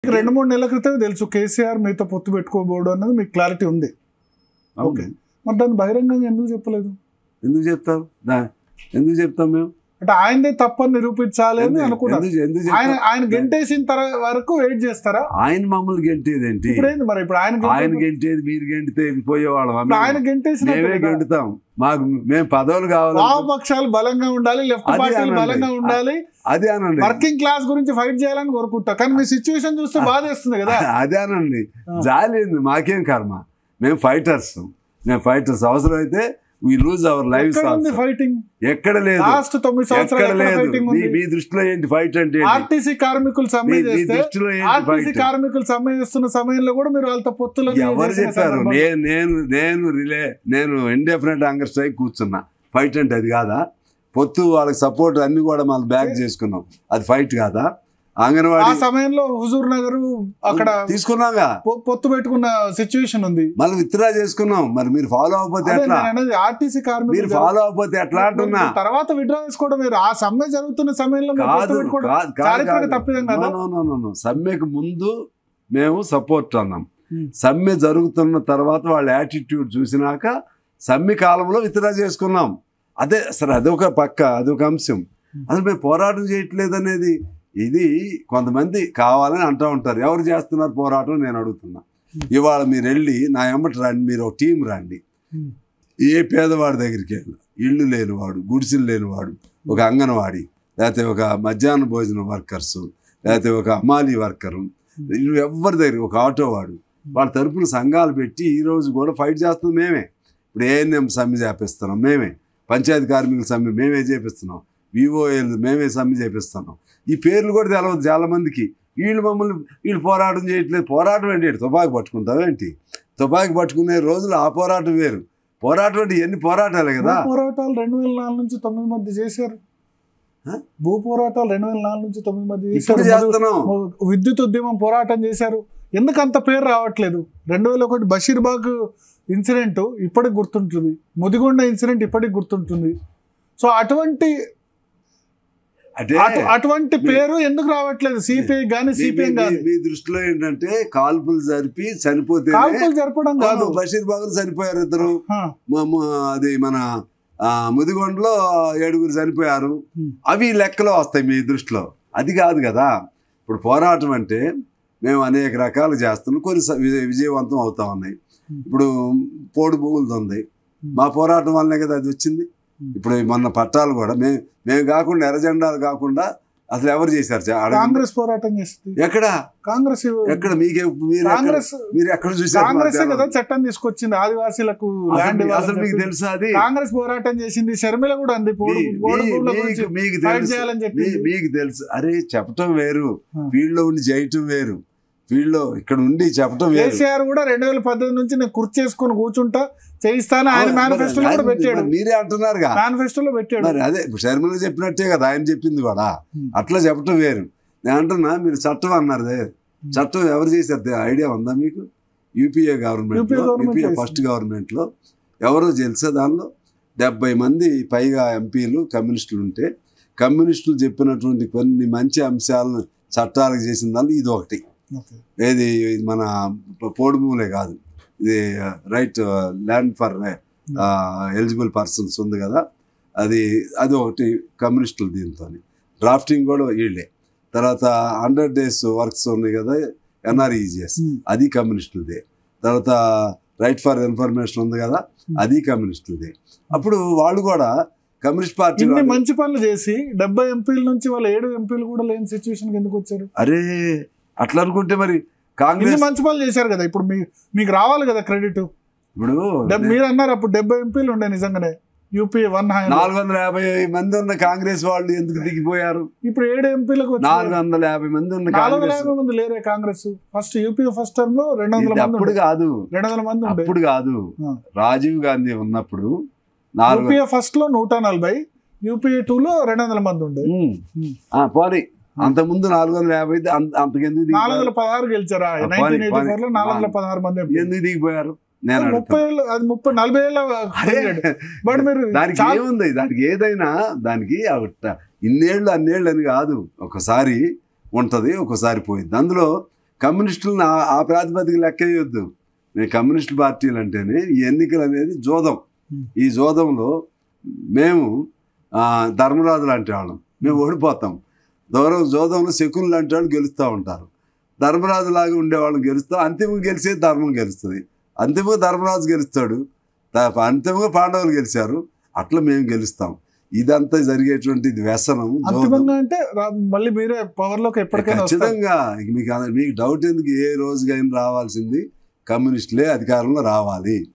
మీకు రెండు మూడు నెలల క్రితమే తెలుసు కేసీఆర్ మీతో పొత్తు పెట్టుకోబోడు అన్నది మీకు క్లారిటీ ఉంది అవును. మరి దాన్ని బహిరంగంగా ఎందుకు చెప్పలేదు ఎందుకు చెప్తాం దా- ఎందుకు చెప్తాం మేము అంటే ఆయనదే తప్పని నిరూపించాలి అని ఎందుకు- అనుకున్నారు ఎందుకు ఎందుకు ఆయన చెప్తాం? ఆయన గెంటేసిన తర్వాత వరకు వెయిట్ చేస్తారా ఆయన మమ్మల్ని గెంటేదేంటి ఇప్పుడు ఏంది మరి ఇప్పుడు ఆయన గెంటే- ఆయన గెంటేది మీరు గెంటితే పోయేవాళ్ళం ఇప్పుడు ఆయన గెంటేసిన మేమే గెంటుతాం మాకు మేము పదవులు కావాలి వామపక్షాలు బలంగా ఉండాలి లెఫ్ట్ అది పార్టీలు అనండి. బలంగా ఉండాలి అదే అనండి వర్కింగ్ క్లాస్ గురించి ఫైట్ చేయాలని కోరుకుంటా కానీ మీ సిచ్యువేషన్ చూస్తే బాధేస్తుంది కదా అదే అనండి ఆ. జాలేంది మాకేం కర్మ మేము ఫైటర్స్ మేము ఫైటర్స్ అవసరం అయితే వి లూజ్ అవర్ లైఫ్ ఎక్కడ ఉంది ఫైటింగ్ ఎక్కడ లేదు లాస్ట్ తొమ్మిది ఎక్కడ సంవత్సరాలు లేదు ఫైటింగ్ మీ ఉంది మీ దృష్టిలో ఏంటి ఫైట్ అంటే ఏంటి? ఆర్టీసీ కార్మికులు సమ్మె మీ- మీ చేస్తే దృష్టిలో ఏంటి ఆర్టీసీ ఫైట్ కార్మికులు సమ్మె చేస్తున్న సమయంలో కూడా మీరు వాళ్ళతో పొత్తులు ఎవరు చెప్పారు నేను నేను నేను రిలే నేను ఇండెఫినెట్ హంగర్ స్ట్రైక్ కూర్చున్నా ఫైట్ అంటే అది కాదా పొత్తు వాళ్ళకి సపోర్ట్ అన్ని కూడా మనం బ్యాక్ చేసుకున్నాం అది ఫైట్ కాదా ఆ అంగన్వాడీ సమయంలో హుజూర్ నగర్ అక్కడ తీసుకున్నాగా పొ- పొత్తు పెట్టుకున్న సిచ్యువేషన్ ఉంది మళ్ళీ విత్డ్రా చేసుకున్నాం మరి మీరు ఫాలో అవ్వకపోతే అదే ఎట్లా నేను అనేది ఆర్టీసీ మీరు కార్మికులు ఫాలో అవ్వకపోతే ఎట్లా అంటున్నా తర్వాత విడ్రా చేసుకోవడం మీరు ఆ సమ్మె జరుగుతున్న సమయంలో మీరు పొత్తు కాదు పెట్టుకోవడం కాదు, కాదు, చారిత్రక కాదు. తప్పిదం No, కదా no, no, no, no. సమ్మెకు ముందు మేము సపోర్ట్ అన్నాం Hmm. సమ్మె జరుగుతున్న తర్వాత వాళ్ళ యాటిట్యూడ్ చూసినాక సమ్మె కాలంలో విత్డ్రా చేసుకున్నాం అదే సరే అదొక పక్క అదొక అంశం అసలు మేము పోరాటం చేయట్లేదు అనేది ఇది కొంతమంది కావాలని అంటూ ఉంటారు ఎవరు చేస్తున్నారు పోరాటం నేను అడుగుతున్నా ఇవాళ మీరు వెళ్ళి నా ఎమ్మటి రండి మీరు ఒక టీం రండి Hmm. ఏ పేదవాడి దగ్గరికి వెళ్ళి ఇల్లు లేనివాడు గుడిసెలు లేనివాడు ఒక అంగన్వాడి లేకపోతే ఒక మధ్యాహ్న భోజన వర్కర్స్ లేకపోతే ఒక అమాలి వర్కరు ఎవరి దగ్గర ఒక ఆటో వాడు వాళ్ళ తరపున సంఘాలు పెట్టి ఈ రోజు కూడా ఫైట్ చేస్తుంది మేమే ఇప్పుడు ఏఎన్ఎం సమ్మె చేపిస్తున్నాం మేమే పంచాయతీ కార్మికుల సమ్మె మేమే చేపిస్తున్నాం వివోఏలు మేమే సమ్మె చేపిస్తున్నాం ఈ పేర్లు కూడా తెలవదు చాలా మందికి వీళ్ళు మమ్మల్ని వీళ్ళు పోరాటం చేయట్లేదు పోరాటం ఏంటి తుపాకి పట్టుకుంటావేంటి తుపాకి పట్టుకునే రోజులు ఆ పోరాటం వేరు పోరాటం అంటే ఎన్ని పోరాటాలే కదా భూ పోరాటాలు రెండు వేల నాలుగు నుంచి తొమ్మిది మధ్య చేశారు హ? భూ పోరాటాలు రెండు వేల నాలుగు నుంచి తొమ్మిది మధ్య ఇప్పుడు చేశారు చేస్తున్నాం మొద- విద్యుత్ ఉద్యమం పోరాటం చేశారు ఎందుకు అంత పేరు రావట్లేదు రెండు వేల ఒకటి బషీర్బాగ్ ఇన్సిడెంట్ ఇప్పటికి గుర్తుంటుంది ముదిగొండ ఇన్సిడెంట్ ఇప్పటికి గుర్తుంటుంది సో అటువంటి అంటే అటు- అటువంటి పేరు ఎందుకు రావట్లేదు సిపిఐ గానీ మీ- సిపిఎం మీ- గానీ మీ దృష్టిలో ఏంటంటే కాల్పులు జరిపి చనిపోతే కాల్పులు జరపడం కాదు బషీర్ బాగులు చనిపోయారు ఇద్దరు హ, మ- మ- అది మన ఆ, ముదిగొండలో ఏడుగురు చనిపోయారు Hmm. అవి లెక్కలో వస్తాయి మీ దృష్టిలో అది కాదు కదా ఇప్పుడు పోరాటం అంటే మేము అనేక రకాలు చేస్తున్నాం కొన్ని స- విజయ- విజయవంతం అవుతా ఉన్నాయి Hmm. ఇప్పుడు పోడు భూములది ఉంది మా పోరాటం వల్లనే కదా అది వచ్చింది Hmm. ఇప్పుడు మొన్న పట్టాలు కూడా మేము మేము కాకుండా ఎర్రజెండాలు కాకుండా అసలు ఎవరు చేశారు చ- అడగండి. కాంగ్రెస్ పోరాటం చేస్తుంది ఎక్కడ కాంగ్రెస్ ఎక్కడ మీకే మీరు ఎక్కడ- కాంగ్రెస్ మీరు ఎక్కడ చూసారు కాంగ్రెస్ మాకు కదా తెలియదు. చట్టం తీసుకొచ్చింది ఆదివాసీలకు అసలు ల్యాండ్ మీ- అసలు మీకు ఇవ్వాలని తెలుసా అది కాంగ్రెస్ పోరాటం చేసింది షర్మిల కూడా అంది పోడు మీ- పోడు మీ- భూముల మీకు గురించి మీకు ఫైట్ తెలుసు చేయాలని మీ- చెప్పింది మీకు తెలుసు అరే చెప్పటం వేరు ఆ. ఫీల్డ్ లో ఉండి చేయటం వేరు ఫీల్డ్ లో ఇక్కడ ఉండి చెప్పటం వేరు కేసీఆర్ కూడా రెండు వేల పద్దెనిమిది నుంచి నేను కుర్చీ చేసుకుని కూర్చుంటా చేయిస్తాను ఆయన మరి- మేనిఫెస్టోలో కూడా మరి- పెట్టాడు మరి మీరే అంటున్నారుగా మేనిఫెస్టోలో పెట్టాడు మరి అదే ఇప్పుడు షర్మిల చెప్పినట్టే కదా ఆయన చెప్పింది కూడా Hmm. అట్లా చెప్పటం వేరు నేను అంటున్నా మీరు చట్టం అన్నారు అదే చట్టం ఎవరు చేశారు తే- ఐడియా ఉందా మీకు UPA government UPA government UPA చేసింది. ఫస్ట్ గవర్నమెంట్ లో ఎవరో తెలుసా దానిలో డెబ్బై మంది పైగా ఎంపీలు కమ్యూనిస్టులు ఉంటే కమ్యూనిస్టులు చెప్పినటువంటి కొన్ని మంచి అంశాలను చట్టాలకు చేసిన దానిలో ఇది ఒకటి ఓకే. ఏది ఇది మన పోడు భూములే కాదు ఇది right land for eligible persons ఉంది కదా అది అది ఒకటి కమ్యూనిస్టులు దీంతో డ్రాఫ్టింగ్ కూడా వీళ్ళే తర్వాత హండ్రెడ్ డేస్ వర్క్స్ ఉన్నాయి కదా ఎన్ఆర్ఈజిఎస్ Hmm. అది కమ్యూనిస్టులదే తర్వాత రైట్ ఫర్ ఇన్ఫర్మేషన్ ఉంది కదా అది కమ్యూనిస్టులదే అప్పుడు వాళ్ళు కూడా కమ్యూనిస్ట్ పార్టీ ఇన్ని వాళ్ళు, మంచి పనులు చేసి డెబ్బై ఎంపీల నుంచి వాళ్ళ ఏడు ఎంపీలు కూడా లేని సిచ్యువేషన్ ఎందుకు వచ్చారు అరే అట్లా అనుకుంటే మరి ఇన్ని కాంగ్రెస్ మంచి పనులు చేశారు కదా ఇప్పుడు మీ మీకు రావాలి కదా క్రెడిట్ ఇప్పుడు మీరు అన్నారు అప్పుడు డెబ్బై ఎంపీలు ఉండే నిజంగానే యూపీ వన్ హై నాలుగు వందల యాభై మంది ఉన్న కాంగ్రెస్ వాళ్ళు ఎందుకు దిగిపోయారు ఇప్పుడు ఏడు ఎంపీలకు నాలుగు వందల యాభై మంది ఉన్న నాలుగు వందల కాంగ్రెస్ యాభై మంది లేరే Congress first UP first term లో రెండు వందల ఇది మంది అప్పుడు ఉండే. కాదు రెండు వందల మంది ఉండే అప్పుడు కాదు ఆ. రాజీవ్ గాంధీ ఉన్నప్పుడు నాలుగు యూపీఏ ఫస్ట్ లో నూట నలభై యూపీఏ టూ లో రెండు వందల మంది ఉండే ఉమ్. ఉమ్. ఆ, పోనీ అంత ముందు నాలుగు వందల యాభై అయితే అంత- అంతకెందుకు నాలుగు దిగిపోయారు వందల పదహారు గెలిచారా ఆ, నైన్టీన్ పోనీ, ఎయిటీ ఫోర్ లో పోనీ. నాలుగు వందల పదహారు మంది ఎంపీలు. ఎందుకు దిగిపోయారు నేను అది ముప్పై అడుగుతాను. ఏళ్ళు అది ముప్పై నలభై ఏళ్ళ అరే, పీరియడ్ బట్ మీరు దానికి చాలా- ఏముంది దానికి ఏదైనా దానికి ఆ ఉట్ట- ఇన్నేళ్ళు అన్నేళ్ళు అని కాదు ఒకసారి ఉంటది ఒకసారి పోయింది అందులో కమ్యూనిస్టులను ఆ- ఆ ప్రాతిపదిక లెక్క వేయొద్దు నేను కమ్యూనిస్ట్ పార్టీలు అంటేనే ఈ ఎన్నికలు అనేది జోదం Hmm. ఈ జోదంలో మేము ఆ, ధర్మరాజు లాంటి వాళ్ళం మేము ఓడిపోతాం దూరం జోదంలో శకులు లాంటి వాళ్ళు గెలుస్తూ ఉంటారు ధర్మరాజు లాగా ఉండేవాళ్ళని గెలుస్తాం అంతిమంగా గెలిచేది ధర్మం గెలుస్తుంది అంతిమంగా ధర్మరాజు గెలుస్తాడు త- అంతిమంగా పాండవులు గెలిచారు అట్లా మేము గెలుస్తాం ఇదంతా జరిగేటువంటి ఇది వ్యసనం జోదం. అంతిమంగా అంటే రా- మళ్ళీ మీరే పవర్ లోకి ఎప్పటికైనా వస్తారు ఖచ్చితంగా ఇక మీకు మీకు డౌట్ ఎందుకు ఏ రోజుకైనా రావాల్సింది కమ్యూనిస్టులే అధికారంలో రావాలి